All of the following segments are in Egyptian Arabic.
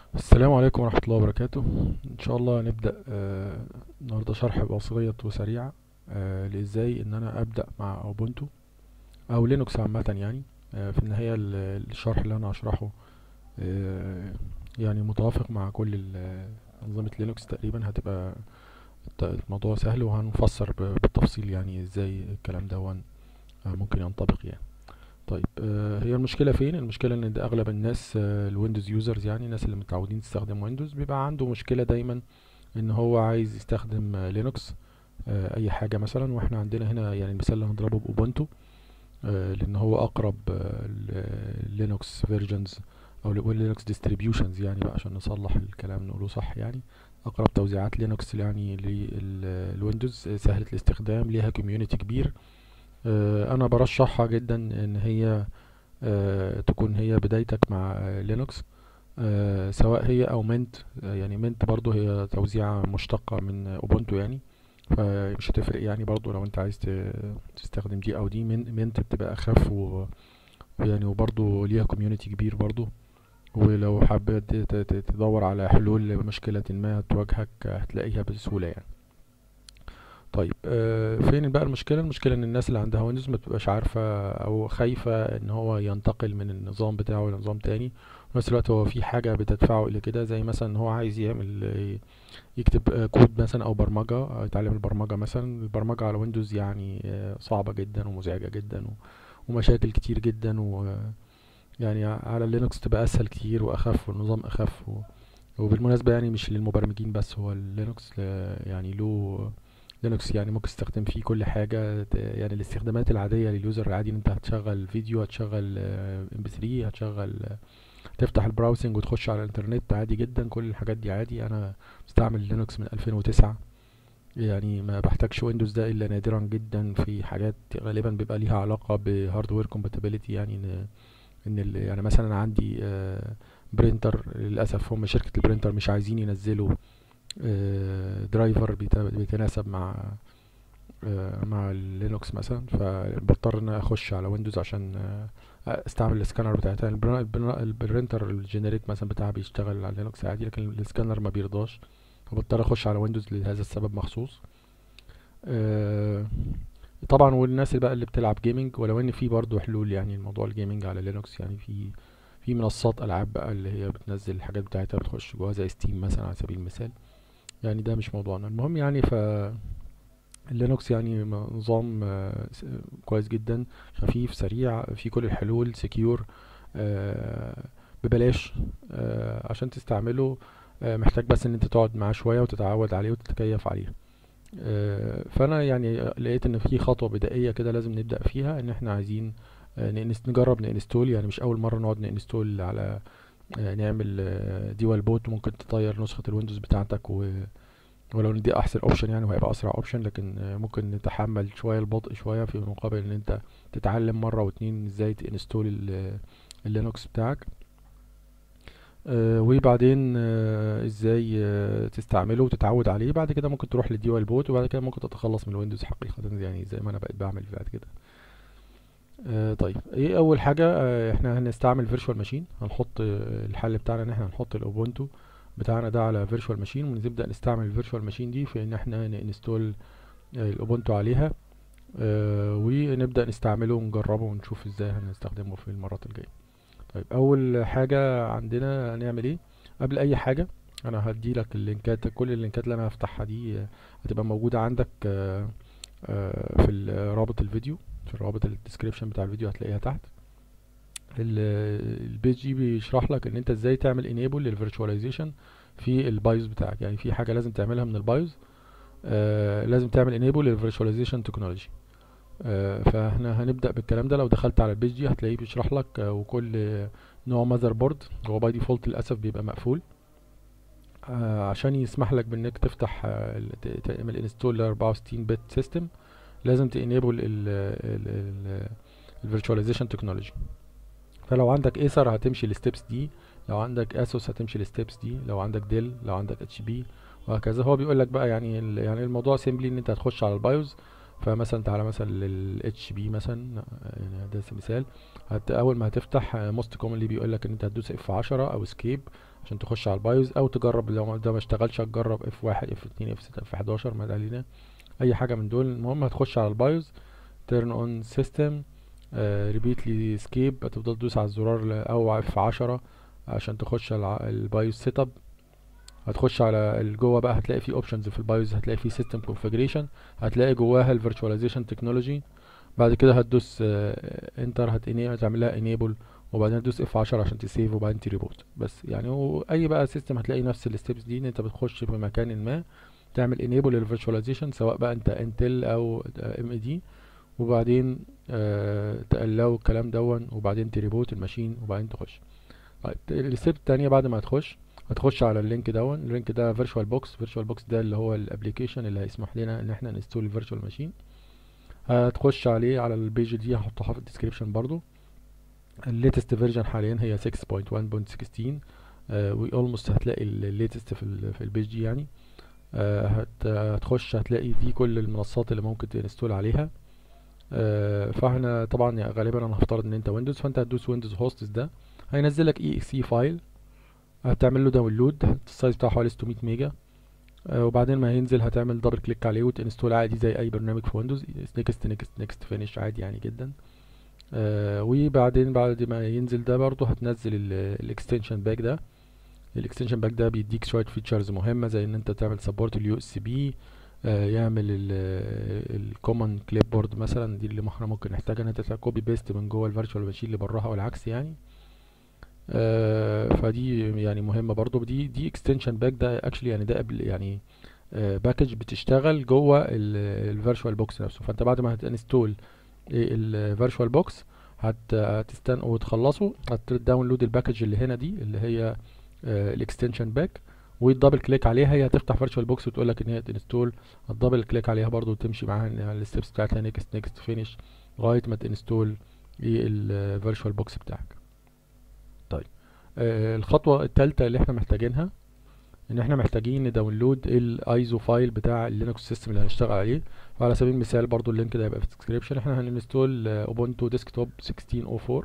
السلام عليكم ورحمة الله وبركاته إن شاء الله نبدأ آه، النهاردة شرح بسيط وسريع آه، لإزاي إن أنا أبدأ مع أوبونتو أو لينوكس عامة يعني آه، في النهاية ال- الشرح اللي أنا هشرحه آه، يعني متوافق مع كل ال- أنظمة لينوكس تقريبا هتبقى الت- الموضوع سهل وهنفسر ب- بالتفصيل يعني إزاي الكلام ده هو ممكن ينطبق يعني طيب آه، هي المشكلة فين؟ المشكلة ان ده اغلب الناس آه، الويندوز يوزرز يعني الناس اللي متعودين تستخدم ويندوز بيبقى عنده مشكلة دايما ان هو عايز يستخدم آه، لينوكس آه، اي حاجة مثلا واحنا عندنا هنا يعني المثال اللي هنضربه باوبونتو آه، لان هو اقرب لينوكس فيرجنز او لينوكس ديستريبيوشنز يعني بقى عشان نصلح الكلام نقوله صح يعني اقرب توزيعات لينوكس يعني للويندوز آه، سهلة الاستخدام ليها كوميونيتي كبير آه، انا برشحها جدا ان هي آه، تكون هي بدايتك مع آه، لينوكس آه، سواء هي او منت آه، يعني منت برضو هي توزيعة مشتقة من اوبونتو يعني فمش هتفرق يعني برضو لو انت عايز ت- تستخدم دي او دي من منت بتبقى اخف و- ويعني وبرضو ليها كوميونيتي كبير برضو ولو حبيت ت- ت- تدور على حلول لمشكلة ما تواجهك هتلاقيها بسهولة يعني طيب آه، فين بقى المشكلة المشكلة ان الناس اللي عندها ويندوز ما بتبقاش عارفة او خايفة ان هو ينتقل من النظام بتاعه لنظام تاني في نفس الوقت هو في حاجة بتدفعه الى كده زي مثلا ان هو عايز يعمل آه، يكتب آه، كود مثلا او برمجة آه، يتعلم البرمجة مثلا البرمجة على ويندوز يعني آه، صعبة جدا ومزعجة جدا و- ومشاكل كتير جدا و يعني على لينكس تبقى اسهل كتير واخف والنظام اخف و وبالمناسبة يعني مش للمبرمجين بس هو اللينكس يعني له لينكس يعني ممكن تستخدم فيه كل حاجة ت- يعني الاستخدامات العادية لليوزر العادي ان انت هتشغل فيديو هتشغل ام بي 3 هتشغل آه، تفتح البراوسنج وتخش على الانترنت عادي جدا كل الحاجات دي عادي انا بستعمل لينكس من 2009 يعني ما بحتاجش ويندوز ده الا نادرا جدا في حاجات غالبا بيبقى ليها علاقة بهاردوير كومباتيبلتي يعني ان ان ال- يعني مثلا أنا عندي آه، برينتر للاسف هم شركة البرينتر مش عايزين ينزلوا آه، درايفر بيت- بيتناسب مع آه، مع اللينوكس مثلا فبضطر ان أنا اخش على ويندوز عشان آه، استعمل السكانر بتاعتها البر- البر- البرينتر الجينيريك مثلا بتاعها بيشتغل على لينوكس عادي لكن السكانر ما بيرضاش فبضطر اخش على ويندوز لهذا السبب مخصوص آه، طبعا والناس اللي بقى اللي بتلعب جيمنج ولو ان في برضه حلول يعني الموضوع الجيمنج على لينوكس يعني في في منصات العاب بقى اللي هي بتنزل الحاجات بتاعتها بتخش جواها زي ستيم مثلا على سبيل المثال يعني ده مش موضوعنا المهم يعني ف اللينوكس يعني م- نظام آه، س- كويس جدا خفيف سريع في كل الحلول سكيور ببلاش آه، عشان تستعمله آه، محتاج بس ان انت تقعد معاه شوية وتتعود عليه وتتكيف عليه آه، فانا يعني لقيت ان في خطوة بدائية كده لازم نبدأ فيها ان احنا عايزين آه، ننس- نجرب ننستول يعني مش اول مرة نقعد ننستول على آه، نعمل ديوال بوت ممكن تطير نسخة الويندوز بتاعتك و ولو ان دي احسن اوبشن يعني وهيبقى اسرع اوبشن لكن آه، ممكن نتحمل شويه البطء شويه في مقابل ان انت تتعلم مره واتنين ازاي تنستول ال- اللينوكس بتاعك آه، وبعدين آه، ازاي آه، تستعمله وتتعود عليه بعد كده ممكن تروح للديوال بوت وبعد كده ممكن تتخلص من الويندوز حقيقه يعني زي ما انا بقيت بعمل بعد كده آه، طيب ايه اول حاجه آه، احنا هنستعمل فيرتشوال ماشين هنحط آه، الحل بتاعنا ان احنا هنحط الاوبونتو بتاعنا ده على فيرتشوال ماشين ونبدا نستعمل الفيرتشوال ماشين دي في ان احنا ننستول الاوبونتو عليها آه، ونبدا نستعمله ونجربه ونشوف ازاي هنستخدمه في المرات الجايه طيب اول حاجه عندنا هنعمل ايه قبل اي حاجه انا هدي لك اللينكات كل اللينكات اللي انا هفتحها دي آه، هتبقى موجوده عندك آه، آه، في ال- رابط الفيديو في رابط الديسكريبشن بتاع الفيديو هتلاقيها تحت ال- البيج دي بيشرح لك ان انت ازاي تعمل انيبل للفيرتشواليزيشن في البايوس بتاعك يعني في حاجه لازم تعملها من البايوس آه لازم تعمل انيبل للفيرتشواليزيشن تكنولوجي آه فاحنا هنبدا بالكلام ده لو دخلت على البيج دي هتلاقيه بيشرح لك آه وكل آه، نوع ماذر بورد هو باي ديفولت للاسف بيبقى مقفول آه عشان يسمح لك بانك تفتح آه ال- ت- تعمل انستول ل 64 بت سيستم لازم تانيبل الفيرتشواليزيشن تكنولوجي فلو عندك ايسر هتمشي الستبس دي لو عندك اسوس هتمشي الستبس دي لو عندك ديل لو عندك اتش بي وهكذا هو بيقول لك بقى يعني ال- يعني الموضوع سيمبلي ان انت هتخش على البايوس فمثلا تعالى مثلا للاتش بي مثلا يعني ده مثال هت اول ما هتفتح موست كومنلي بيقول لك ان انت هتدوس اف 10 او اسكيب عشان تخش على البايوز او تجرب لو ده ما اشتغلش هتجرب اف واحد اف اتنين اف ستة اف حداشر ما علينا اي حاجه من دول المهم هتخش على البايوز تيرن اون سيستم ريبيتلي سكيب هتفضل تدوس على الزرار ل- او اف عشرة عشان تخش على البايوز سيت اب هتخش على ال- جوه بقى هتلاقي فيه اوبشنز في البايوز هتلاقي فيه سيستم كونفيجريشن هتلاقي جواها الفيرتشواليزيشن تكنولوجي بعد كده هتدوس انتر هت هتعمل لها انيبل وبعدين هتدوس اف 10 عشان تسيف وبعدين تريبوت بس يعني هو اي بقى سيستم هتلاقي نفس الستبس دي ان انت بتخش في مكان ما تعمل انيبل للفيرتشواليزيشن سواء بقى انت انتل او ام دي وبعدين آه تقلو الكلام دون وبعدين تريبوت الماشين وبعدين تخش طيب الستيب التانية بعد ما تخش هتخش على اللينك دون اللينك ده فيرتشوال بوكس فيرتشوال بوكس ده اللي هو الابلكيشن اللي هيسمح لنا ان احنا نستول الفيرتشوال ماشين هتخش عليه على البيج دي هحطها في الديسكريبشن برضو الليتست فيرجن حاليا هي 6.1.16 و اولموست هتلاقي الليتست في ال في البيج دي يعني آه، هت هتخش هتلاقي دي كل المنصات اللي ممكن تنستول عليها آه، فاحنا طبعا يعني غالبا انا هفترض ان انت ويندوز فانت هتدوس ويندوز هوستس ده هينزل لك اي اكس اي فايل هتعمل له داونلود السايز بتاعه حوالي 600 ميجا آه، وبعدين ما هينزل هتعمل دبل كليك عليه وتنستول عادي زي اي برنامج في ويندوز نيكست نيكست نيكست فينيش عادي يعني جدا آه وبعدين بعد ما ينزل ده برضه هتنزل الاكستنشن باك ده الاكستنشن باك ده بيديك شويه فيتشرز مهمه زي ان انت تعمل سبورت اليو اس بي يعمل الكومن كليب بورد مثلا دي اللي احنا ممكن نحتاجها ان انت تعمل كوبي بيست من جوه الفيرتشوال ماشين اللي براها والعكس يعني آه فدي يعني مهمه برضو دي دي اكستنشن باك ده اكشلي يعني ده قبل يعني باكج بتشتغل جوه الفيرتشوال بوكس نفسه فانت بعد ما هتنستول الفيرتشوال بوكس هت هتستنى وتخلصه هتداونلود الباكج اللي هنا دي اللي هي الاكستنشن باك وتدبل كليك عليها هي هتفتح فيرتشوال بوكس وتقول لك ان هي تنستول هتدبل كليك عليها برضو وتمشي معاها الستبس بتاعتها نيكست نيكست فينيش لغايه ما تنستول الفيرتشوال بوكس بتاعك طيب آه الخطوه الثالثه اللي احنا محتاجينها ان احنا محتاجين نداونلود الايزو فايل بتاع اللينكس سيستم اللي هنشتغل عليه فعلى سبيل المثال برضو اللينك ده هيبقى في الديسكريبشن احنا هننستول اوبونتو ديسكتوب 1604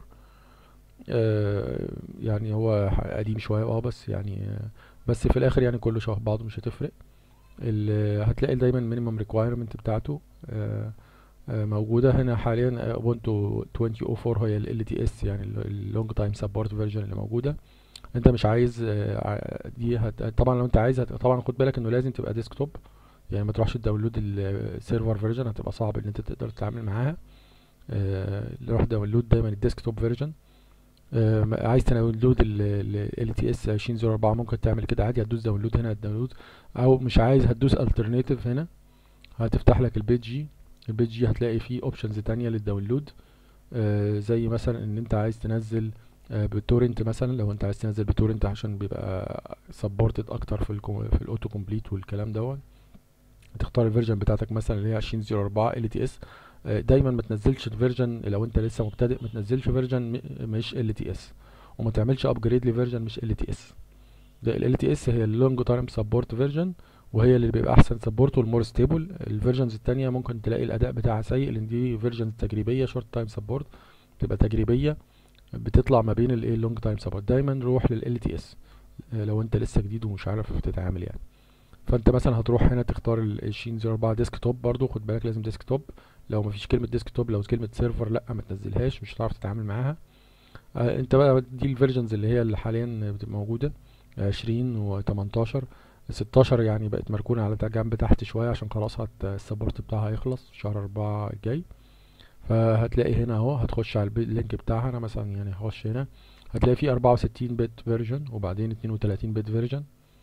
آه يعني هو قديم شويه اه بس يعني آه بس في الاخر يعني كله شبه بعضه مش هتفرق هتلاقي دايما مينيمم ريكوايرمنت بتاعته آه موجوده هنا حاليا اوبونتو 2004 هي ال تي اس يعني اللونج تايم سبورت فيرجن اللي موجوده انت مش عايز دي هت... طبعا لو انت عايز هت... طبعا خد بالك انه لازم تبقى ديسكتوب يعني ما تروحش تداونلود السيرفر فيرجن هتبقى صعب ان انت تقدر تتعامل معاها آه... روح داونلود دايما الديسكتوب فيرجن آه... عايز تداونلود ال تي اس 2004 ممكن تعمل كده عادي هتدوس داونلود هنا هتداونلود او مش عايز هتدوس الترناتيف هنا هتفتح لك البيج جي البيج جي هتلاقي فيه اوبشنز تانية للداونلود آه... زي مثلا ان انت عايز تنزل بتورنت مثلا لو انت عايز تنزل بتورنت عشان بيبقى سبورتد اكتر في الكم... في الاوتو كومبليت والكلام دوت تختار الفيرجن بتاعتك مثلا اللي هي 2004 ال تي اس دايما ما تنزلش الفيرجن لو انت لسه مبتدئ ما تنزلش فيرجن مش ال تي اس وما تعملش ابجريد لفيرجن مش ال تي اس ده ال تي اس هي اللونج تايم سبورت فيرجن وهي اللي بيبقى احسن سبورت والمور ستيبل الفيرجنز التانية ممكن تلاقي الاداء بتاعها سيء لان دي فيرجنز تجريبيه شورت تايم سبورت تبقى تجريبيه بتطلع ما بين الايه اللونج تايم سبورت دايما روح لل تي اس لو انت لسه جديد ومش عارف تتعامل يعني فانت مثلا هتروح هنا تختار ال 2004 ديسك توب برضو خد بالك لازم ديسك توب لو مفيش كلمه ديسك توب لو كلمه سيرفر لا ما تنزلهاش مش هتعرف تتعامل معاها آه انت بقى دي الفيرجنز اللي هي اللي حاليا بتبقى موجوده 20 و18 16 يعني بقت مركونه على جنب تحت شويه عشان خلاص السبورت بتاعها هيخلص شهر 4 الجاي فهتلاقي هنا اهو هتخش على اللينك بتاعها انا مثلا يعني هخش هنا هتلاقي فيه 64 بت فيرجن وبعدين 32 بت فيرجن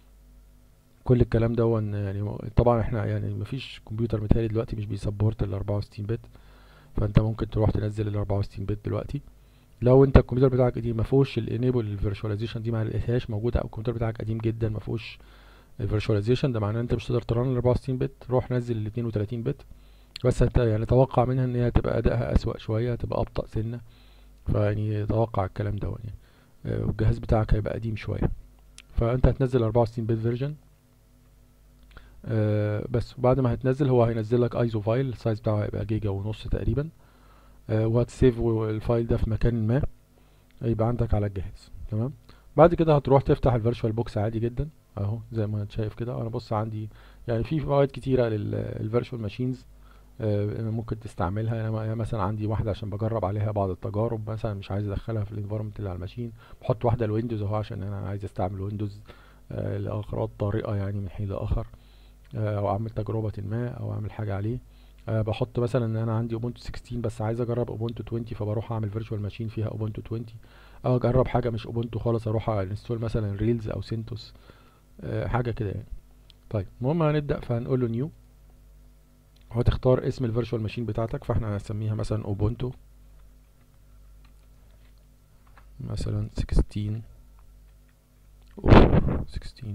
كل الكلام ده يعني طبعا احنا يعني مفيش كمبيوتر متهيألي دلوقتي مش بيسبورت ال 64 بت فانت ممكن تروح تنزل ال 64 بت دلوقتي لو انت الكمبيوتر بتاعك قديم ما فيهوش الانيبل الفيرشواليزيشن دي ما لقيتهاش موجوده او الكمبيوتر بتاعك قديم جدا ما فيهوش الفيرشواليزيشن ده معناه ان انت مش تقدر ترن ال 64 بت روح نزل ال 32 بت بس انت يعني توقع منها ان هي هتبقى ادائها اسوأ شويه هتبقى ابطأ سنه فيعني توقع الكلام ده يعني آه والجهاز بتاعك هيبقى قديم شويه فانت هتنزل 64 بت فيرجن آه بس وبعد ما هتنزل هو هينزل لك ايزو فايل السايز بتاعه هيبقى جيجا ونص تقريبا آه وهتسيف الفايل ده في مكان ما يبقى عندك على الجهاز تمام بعد كده هتروح تفتح الفيرتشوال بوكس عادي جدا اهو زي ما انت شايف كده انا بص عندي يعني في فوائد كتيره للفيرتشوال ماشينز ممكن تستعملها انا يعني مثلا عندي واحده عشان بجرب عليها بعض التجارب مثلا مش عايز ادخلها في الانفايرمنت اللي على الماشين بحط واحده الويندوز اهو عشان انا عايز استعمل ويندوز آه لاغراض طارئه يعني من حين لاخر آه او اعمل تجربه ما او اعمل حاجه عليه أه بحط مثلا ان انا عندي اوبونتو 16 بس عايز اجرب اوبونتو 20 فبروح اعمل فيرتشوال ماشين فيها اوبونتو 20 او اجرب حاجه مش اوبونتو خالص اروح انستول مثلا ريلز او سينتوس أه حاجه كده يعني طيب المهم هنبدا فهنقول له نيو وهتختار اسم الفيرتشوال ماشين بتاعتك فاحنا هنسميها مثلا اوبونتو مثلا 16 اوف 16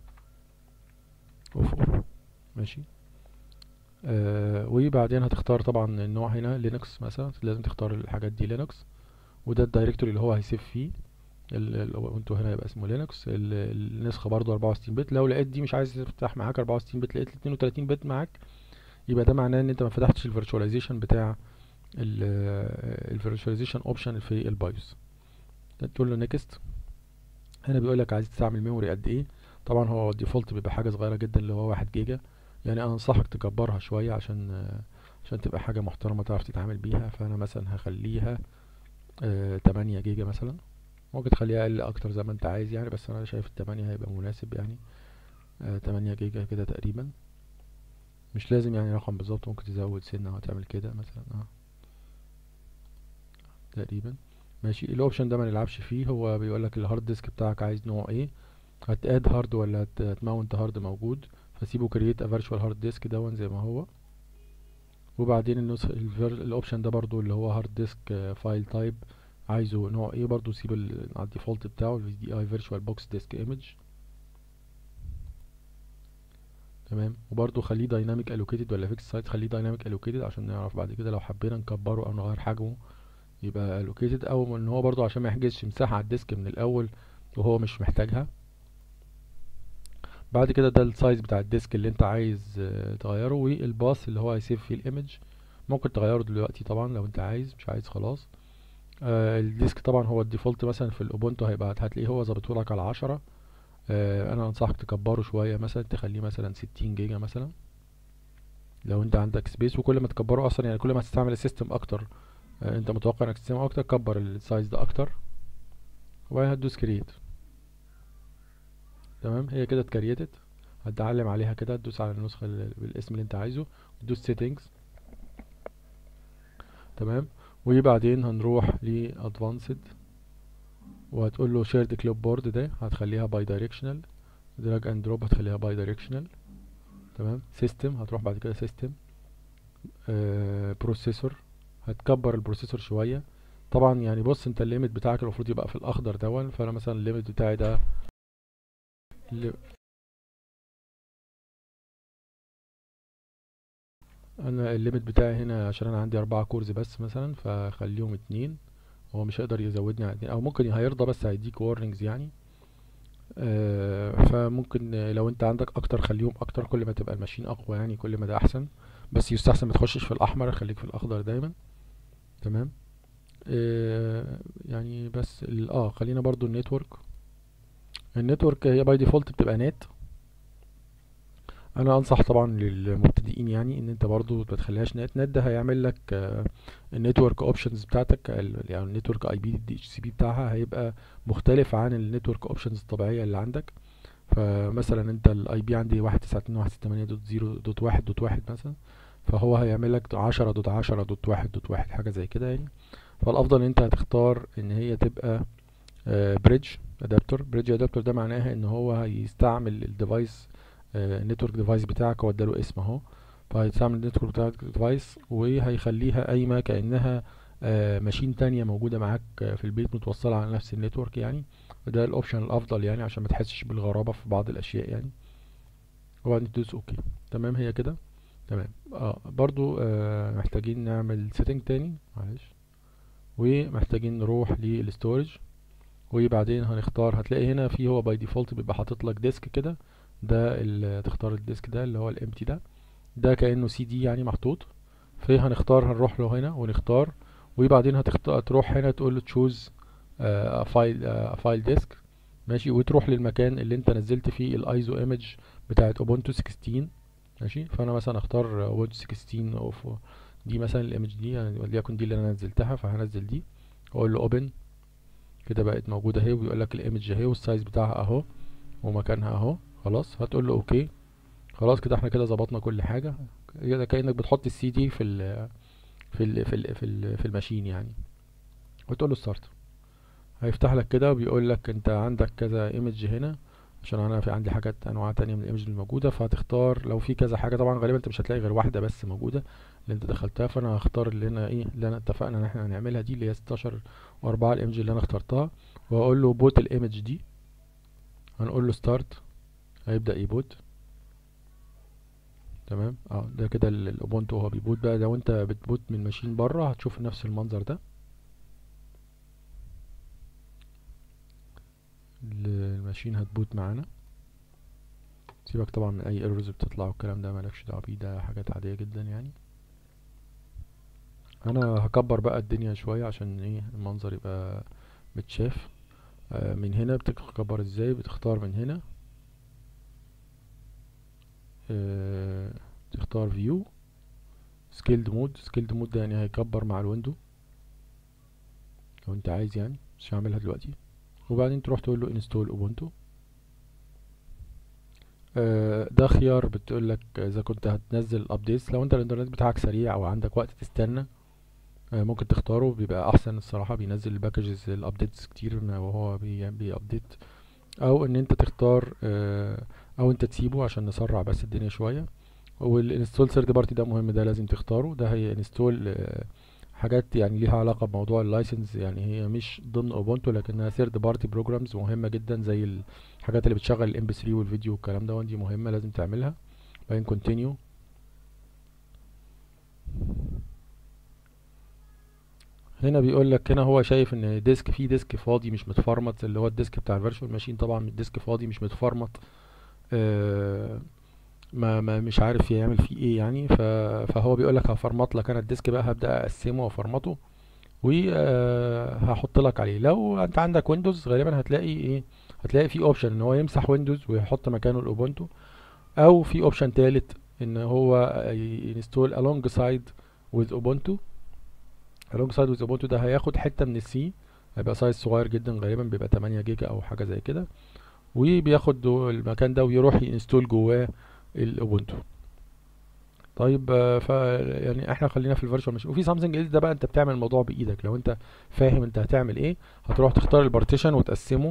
اوف اوف ماشي آه وبعدين هتختار طبعا النوع هنا لينكس مثلا لازم تختار الحاجات دي لينكس وده الدايركتوري اللي هو هيسيف فيه انتوا هنا يبقى اسمه لينكس النسخه برضو 64 بت لو لقيت دي مش عايز تفتح معاك 64 بت لقيت 32 بت معاك يبقى ده معناه ان انت ما فتحتش الفيرتشواليزيشن بتاع الفيرتشواليزيشن اوبشن في البايوس تقول له نيكست هنا بيقول لك عايز تستعمل ميموري قد ايه طبعا هو الديفولت بيبقى حاجه صغيره جدا اللي هو 1 جيجا يعني انا انصحك تكبرها شويه عشان عشان تبقى حاجه محترمه تعرف تتعامل بيها فانا مثلا هخليها آه 8 جيجا مثلا ممكن تخليها اقل اكتر زي ما انت عايز يعني بس انا شايف التمانية هيبقى مناسب يعني آه 8 جيجا كده تقريبا مش لازم يعني رقم بالظبط ممكن تزود سنة او تعمل كده مثلا اه تقريبا ماشي الاوبشن ده ما نلعبش فيه هو بيقول لك الهارد ديسك بتاعك عايز نوع ايه هتاد هارد ولا هتماونت هارد موجود فسيبه كرييت ا فيرتشوال هارد ديسك دون زي ما هو وبعدين النسخ الاوبشن ده برضو اللي هو هارد ديسك فايل تايب عايزه نوع ايه برضو سيب على الديفولت بتاعه الفي دي اي فيرتشوال بوكس ديسك ايمج تمام وبرضو خليه دايناميك الوكيتد ولا فيكس سايت خليه دايناميك الوكيتد عشان نعرف بعد كده لو حبينا نكبره او نغير حجمه يبقى الوكيتد او ان هو برضو عشان ما يحجزش مساحه على الديسك من الاول وهو مش محتاجها بعد كده ده السايز بتاع الديسك اللي انت عايز تغيره والباص اللي هو هيسيف فيه الايمج ممكن تغيره دلوقتي طبعا لو انت عايز مش عايز خلاص آه الديسك طبعا هو الديفولت مثلا في الاوبونتو هيبقى هتلاقيه هو ظابطه لك على عشرة آه انا انصحك تكبره شويه مثلا تخليه مثلا ستين جيجا مثلا لو انت عندك سبيس وكل ما تكبره اصلا يعني كل ما تستعمل السيستم اكتر آه انت متوقع انك تستعمل اكتر كبر السايز ده اكتر وبعدين هتدوس كرييت تمام هي كده اتكريتت هتعلم عليها كده تدوس على النسخه بالاسم اللي انت عايزه وتدوس سيتنجز تمام وبعدين هنروح ل advanced وهتقول له shared clipboard ده هتخليها باي دايركشنال drag and drop هتخليها باي دايركشنال تمام system هتروح بعد كده system بروسيسور هتكبر البروسيسور شويه طبعا يعني بص انت الليميت بتاعك المفروض يبقى في الاخضر دون فانا مثلا الليميت بتاعي ده انا الليميت بتاعي هنا عشان انا عندي اربعة كورز بس مثلا فخليهم اتنين هو مش هيقدر يزودني على اتنين او ممكن هيرضى بس هيديك وارنينجز يعني آه فممكن لو انت عندك اكتر خليهم اكتر كل ما تبقى الماشين اقوى يعني كل ما ده احسن بس يستحسن ما تخشش في الاحمر خليك في الاخضر دايما تمام آه يعني بس اه خلينا برضو النتورك النتورك هي باي ديفولت بتبقى نت انا انصح طبعا للمبتدئين يعني ان انت برضو ما تخليهاش نت نت ده هيعمل لك النتورك اوبشنز بتاعتك يعني النتورك اي بي دي اتش سي بي بتاعها هيبقى مختلف عن النتورك اوبشنز الطبيعيه اللي عندك فمثلا انت الاي بي عندي واحد تسعة اتنين واحد ستة تمانية دوت زيرو دوت واحد دوت واحد مثلا فهو هيعمل لك عشرة دوت عشرة دوت واحد دوت واحد حاجه زي كده يعني فالافضل ان انت هتختار ان هي تبقى بريدج ادابتور بريدج ادابتور ده معناها ان هو هيستعمل الديفايس النتورك ديفايس بتاعك هو اداله اسم اهو فهيستعمل النتورك بتاعك ديفايس وهيخليها قايمه كانها آه ماشين تانية موجوده معاك في البيت متوصله على نفس النتورك يعني وده الاوبشن الافضل يعني عشان ما تحسش بالغرابه في بعض الاشياء يعني وبعدين تدوس اوكي تمام هي كده تمام اه برضو آه محتاجين نعمل سيتنج تاني معلش ومحتاجين نروح للستورج وبعدين هنختار هتلاقي هنا في هو باي ديفولت بيبقى حاطط لك ديسك كده ده اللي تختار الديسك ده اللي هو الامتي ده ده كانه سي دي يعني محطوط فهنختار هنروح له هنا ونختار وبعدين هتختار تروح هنا تقول له تشوز فايل فايل ديسك ماشي وتروح للمكان اللي انت نزلت فيه الايزو ايمج بتاعت اوبونتو 16 ماشي فانا مثلا اختار اوبونتو 16 اوف دي مثلا الايمج دي يعني وليكن دي اللي انا نزلتها فهنزل دي واقول له اوبن كده بقت موجوده اهي وبيقول لك الايمج اهي والسايز بتاعها اهو ومكانها اهو خلاص هتقول له اوكي خلاص كده احنا كده ظبطنا كل حاجه كده كانك بتحط السي دي في ال في ال في ال في, ال في الماشين يعني وتقول له ستارت هيفتح لك كده وبيقول لك انت عندك كذا ايمج هنا عشان انا في عندي حاجات انواع تانية من الايمج الموجوده فهتختار لو في كذا حاجه طبعا غالبا انت مش هتلاقي غير واحده بس موجوده اللي انت دخلتها فانا هختار اللي انا ايه اللي انا اتفقنا ان احنا هنعملها دي اللي هي 16 و4 الايمج اللي انا اخترتها واقول له بوت الايمج دي هنقول له ستارت هيبدا يبوت تمام اه ده كده الاوبونتو هو بيبوت بقى لو انت بتبوت من ماشين بره هتشوف نفس المنظر ده الماشين هتبوت معانا سيبك طبعا من اي ايرورز بتطلع والكلام ده مالكش دعوه بيه ده حاجات عاديه جدا يعني انا هكبر بقى الدنيا شويه عشان ايه المنظر يبقى متشاف آه من هنا بتكبر ازاي بتختار من هنا آه تختار فيو سكيلد مود سكيلد مود ده يعني هيكبر مع الويندو لو انت عايز يعني مش هعملها دلوقتي وبعدين تروح تقول له انستول اوبونتو ده خيار بتقول لك اذا كنت هتنزل ابديتس لو انت الانترنت بتاعك سريع او عندك وقت تستنى ممكن تختاره بيبقى احسن الصراحه بينزل الباكجز الابديتس كتير وهو بيابديت او ان انت تختار او انت تسيبه عشان نسرع بس الدنيا شويه والانستول ثيرد بارتي ده مهم ده لازم تختاره ده هي انستول حاجات يعني ليها علاقة بموضوع اللايسنس يعني هي مش ضمن اوبونتو لكنها ثيرد بارتي بروجرامز مهمة جدا زي الحاجات اللي بتشغل الام بي 3 والفيديو والكلام ده دي مهمة لازم تعملها بعدين كونتينيو هنا بيقول لك هنا هو شايف ان ديسك فيه ديسك فاضي مش متفرمط اللي هو الديسك بتاع الفيرتشوال ماشين طبعا الديسك فاضي مش متفرمط آه ما, ما مش عارف يعمل فيه ايه يعني فهو بيقول لك هفرمط لك انا الديسك بقى هبدا اقسمه وافرمطه وهحط لك عليه لو انت عندك ويندوز غالبا هتلاقي ايه هتلاقي في اوبشن ان هو يمسح ويندوز ويحط مكانه الاوبونتو او في اوبشن تالت ان هو ينستول alongside with ubuntu alongside with ubuntu ده هياخد حته من السي هيبقى سايز صغير جدا غالبا بيبقى 8 جيجا او حاجه زي كده وبياخد المكان ده ويروح ينستول جواه الاوبونتو طيب ف يعني احنا خلينا في الفيرتشوال ماشين وفي سامسونج ده بقى انت بتعمل الموضوع بايدك لو انت فاهم انت هتعمل ايه هتروح تختار البارتيشن وتقسمه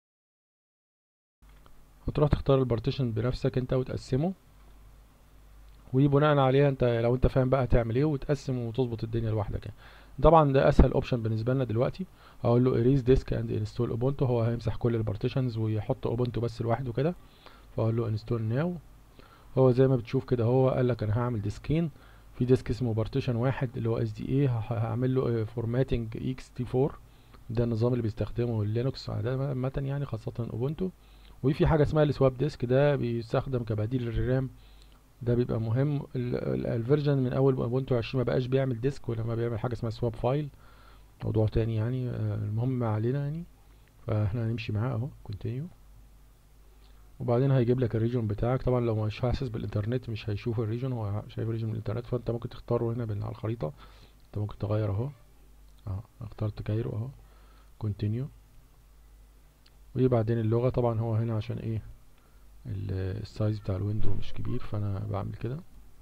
هتروح تختار البارتيشن بنفسك انت وتقسمه وبناء عليها انت لو انت فاهم بقى هتعمل ايه وتقسم وتظبط الدنيا لوحدك يعني طبعا ده اسهل اوبشن بالنسبه لنا دلوقتي هقول له erase disk and install ubuntu هو هيمسح كل البارتيشنز ويحط ubuntu بس لوحده كده فاقول له install now هو زي ما بتشوف كده هو قال لك انا هعمل ديسكين في ديسك اسمه بارتيشن واحد اللي هو اس دي اي هعمل له فورماتنج اكس تي 4 ده النظام اللي بيستخدمه اللينكس عامه يعني خاصه اوبونتو وفي حاجه اسمها السواب ديسك ده بيستخدم كبديل للرام ده بيبقى مهم الفيرجن من اول اوبونتو 20 ما بقاش بيعمل ديسك ولما بيعمل حاجه اسمها سواب فايل موضوع تاني يعني المهم ما علينا يعني فاحنا هنمشي معاه اهو كونتينيو وبعدين هيجيب لك الريجون بتاعك طبعا لو مش حاسس بالانترنت مش هيشوف الريجون هو شايف الريجون من الانترنت فانت ممكن تختاره هنا على الخريطة انت ممكن تغير اهو اه اخترت كايرو اهو كونتينيو وبعدين اللغة طبعا هو هنا عشان ايه السايز بتاع الويندو مش كبير فانا بعمل كده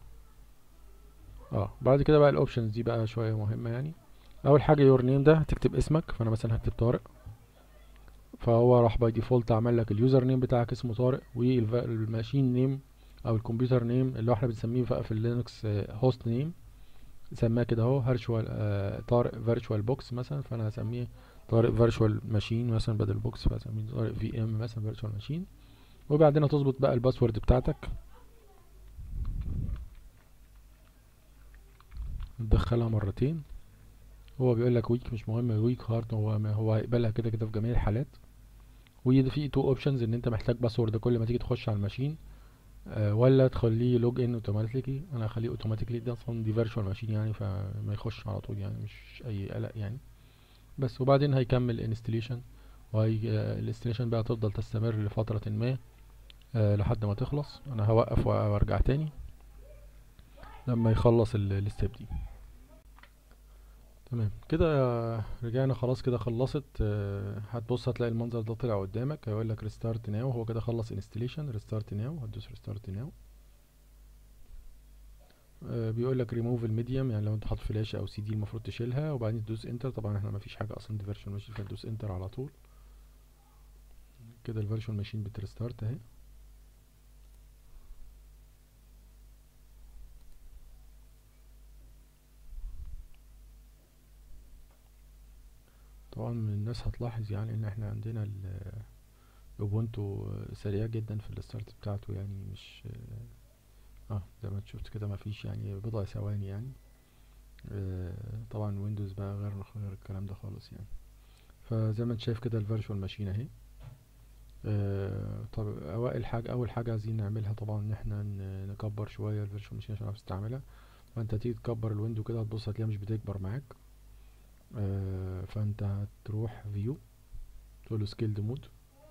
اه بعد كده بقى الاوبشنز دي بقى شوية مهمة يعني اول حاجة يور نيم ده هتكتب اسمك فانا مثلا هكتب طارق فهو راح باي ديفولت عمل لك اليوزر نيم بتاعك اسمه طارق والماشين نيم او الكمبيوتر نيم اللي احنا بنسميه بقى في اللينكس هوست نيم سماه كده اهو هيرشوال آه طارق فيرتشوال بوكس مثلا فانا هسميه طارق فيرتشوال ماشين مثلا بدل بوكس فهسميه طارق في ام مثلا فيرتشوال ماشين وبعدين هتظبط بقى الباسورد بتاعتك تدخلها مرتين هو بيقول لك ويك مش مهم ويك هارد هو هو هيقبلها كده كده في جميع الحالات وفي تو اوبشنز ان انت محتاج باسورد كل ما تيجي تخش على الماشين أه ولا تخليه لوج ان اوتوماتيكلي انا هخليه اوتوماتيكلي ده اصلا دي فيرتشوال ماشين يعني فما يخش على طول يعني مش اي قلق يعني بس وبعدين هيكمل انستليشن وهي الانستليشن بقى تفضل تستمر لفترة ما آه، لحد ما تخلص انا هوقف وارجع تاني لما يخلص الستيب دي تمام كده رجعنا خلاص كده خلصت آه، هتبص هتلاقي المنظر ده طلع قدامك هيقول لك ريستارت ناو هو كده خلص انستليشن ريستارت ناو هتدوس ريستارت ناو بيقول لك ريموف الميديم يعني لو انت حاطط فلاشه او سي دي المفروض تشيلها وبعدين تدوس انتر طبعا احنا مفيش حاجه اصلا دي فيرتشوال ماشين فتدوس انتر على طول كده الفيرتشوال ماشين بتريستارت اهي طبعا الناس هتلاحظ يعني ان احنا عندنا ال اوبونتو سريع جدا في الستارت بتاعته يعني مش اه زي ما انت شفت كده مفيش يعني بضع ثواني يعني آه طبعا ويندوز بقى غير غير الكلام ده خالص يعني فزي ما انت شايف كده الفيرتشوال ماشين اهي آه طب اوائل حاجه اول حاجه عايزين نعملها طبعا ان احنا نكبر شويه الفيرتشوال ماشين عشان نعرف نستعملها فانت تيجي تكبر الويندو كده هتبص هتلاقيها مش بتكبر معاك آه فانت هتروح فيو تقول له سكيلد مود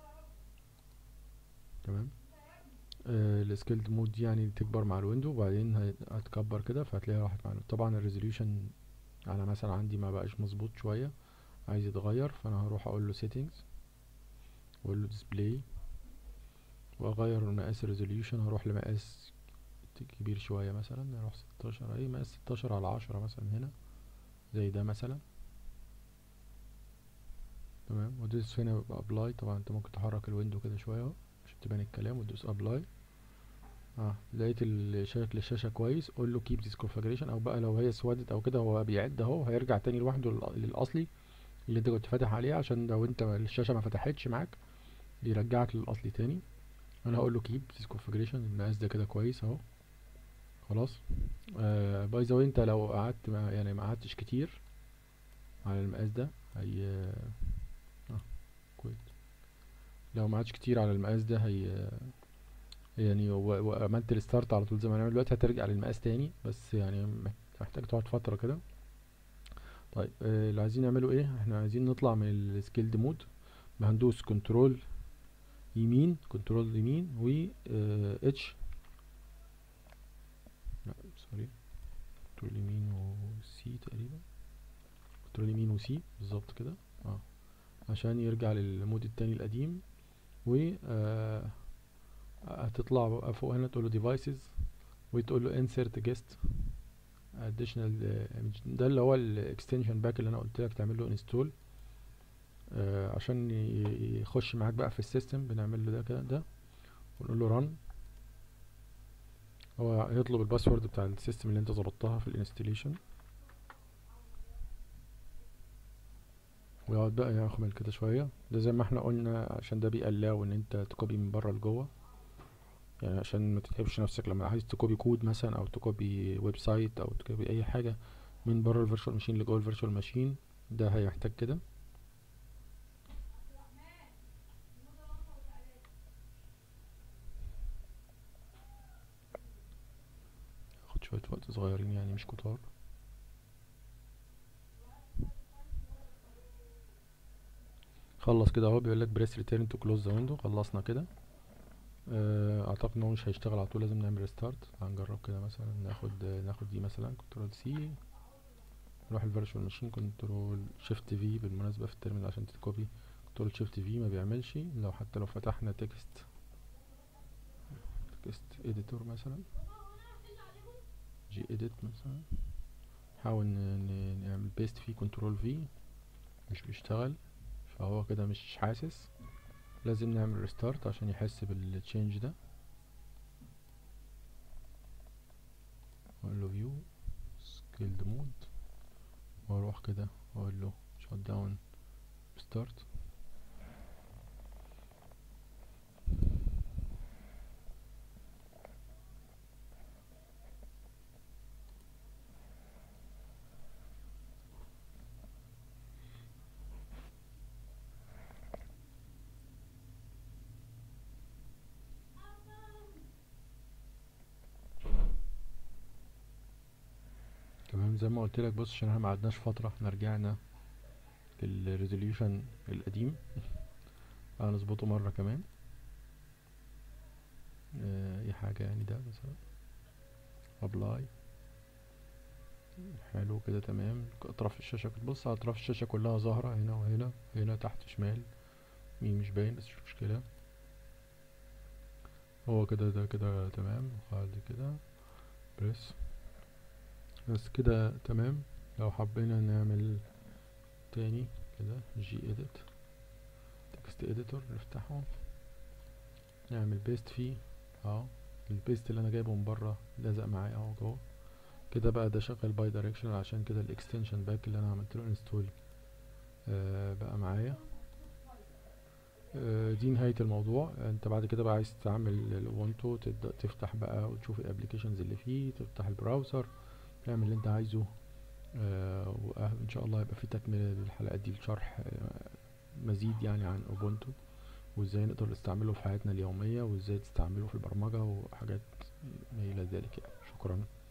تمام آه السكيلد مود دي يعني تكبر مع الويندو وبعدين هتكبر كده فهتلاقيها راحت مع الويندو. طبعا الريزوليوشن انا مثلا عندي ما بقاش مظبوط شويه عايز يتغير فانا هروح اقول له settings واقول له display واغير مقاس الريزوليوشن هروح لمقاس كبير شويه مثلا اروح 16 اي مقاس 16 على 10 مثلا هنا زي ده مثلا تمام وتدوس هنا ابلاي طبعا انت ممكن تحرك الويندو كده شويه اهو عشان تبان الكلام وتدوس ابلاي اه لقيت شكل الشاشه كويس قول له keep this configuration او بقى لو هي اسودت او كده هو بيعد اهو هيرجع تاني لوحده للاصلي اللي انت كنت فاتح عليه عشان لو انت الشاشه ما فتحتش معاك يرجعك للاصلي تاني انا هقول له keep this configuration المقاس ده كده كويس اهو خلاص آه باي ذا انت لو قعدت يعني ما قعدتش كتير على المقاس ده هي اه كويس لو ما قعدتش كتير على المقاس ده هي يعني وعملت الستارت على طول زي ما هنعمل دلوقتي هترجع للمقاس تاني بس يعني محتاج تقعد فتره كده طيب آه اللي عايزين نعمله ايه احنا عايزين نطلع من السكيلد مود هندوس كنترول يمين كنترول يمين و اتش لا سوري كنترول يمين وسي تقريبا كنترول يمين وسي بالظبط كده اه عشان يرجع للمود التاني القديم و آه هتطلع بقى فوق هنا تقول له ديفايسز وتقول له insert guest additional ده اللي هو الاكستنشن باك اللي انا قلت لك تعمل له انستول آه عشان يخش معاك بقى في السيستم بنعمل له ده كده ده ونقول له run هو هيطلب الباسورد بتاع السيستم اللي انت ظبطتها في الانستليشن ويقعد بقى يعمل كده شويه ده زي ما احنا قلنا عشان ده بيقلاو ان انت تكوبي من بره لجوه يعني عشان ما تتعبش نفسك لما عايز تكوبي كود مثلا او تكوبي ويب سايت او تكوبي اي حاجه من بره الفيرتشوال ماشين لجوه الفيرتشوال ماشين ده هيحتاج كده هاخد شويه وقت صغيرين يعني مش كتار خلص كده اهو بيقول لك بريس ريتيرن تو كلوز ذا ويندو خلصنا كده اعتقد ان هو مش هيشتغل على طول لازم نعمل ريستارت هنجرب كده مثلا ناخد ناخد دي مثلا كنترول سي نروح الفيرتشوال ماشين كنترول شيفت في بالمناسبه في الترمينال عشان تكوبي كنترول شيفت في ما بيعملش لو حتى لو فتحنا تكست تكست اديتور مثلا جي اديت مثلا نحاول نعمل بيست فيه كنترول في مش بيشتغل فهو كده مش حاسس لازم نعمل ريستارت عشان يحس بالتشينج ده اقول له فيو سكيلد مود واروح كده اقول له شوت داون ستارت تمام زي ما قلت لك بص عشان احنا ما قعدناش فتره احنا رجعنا للريزوليوشن القديم هنظبطه مرة كمان آه، اي حاجة يعني ده مثلا ابلاي حلو كده تمام اطراف الشاشة بتبص على اطراف الشاشة كلها ظاهرة هنا وهنا هنا تحت شمال مين مش باين بس مش مشكلة هو كده ده كده تمام بعد كده بريس بس كده تمام لو حبينا نعمل تاني كده جي اديت تكست اديتور نفتحه نعمل بيست فيه اهو البيست اللي انا جايبه من بره لازق معايا اهو جوه كده بقى ده شغال باي دايركشن عشان كده الاكستنشن باك اللي انا عملت له انستول آه بقى معايا آه دي نهاية الموضوع انت بعد كده بقى عايز تعمل الاوبونتو تبدأ تفتح بقى وتشوف الابليكيشنز اللي فيه تفتح البراوزر تعمل اللي انت عايزه آه وان شاء الله يبقى في تكملة للحلقات دي لشرح آه مزيد يعني عن اوبونتو وازاي نقدر نستعمله في حياتنا اليومية وازاي تستعمله في البرمجة وحاجات ما الى ذلك يعني شكرا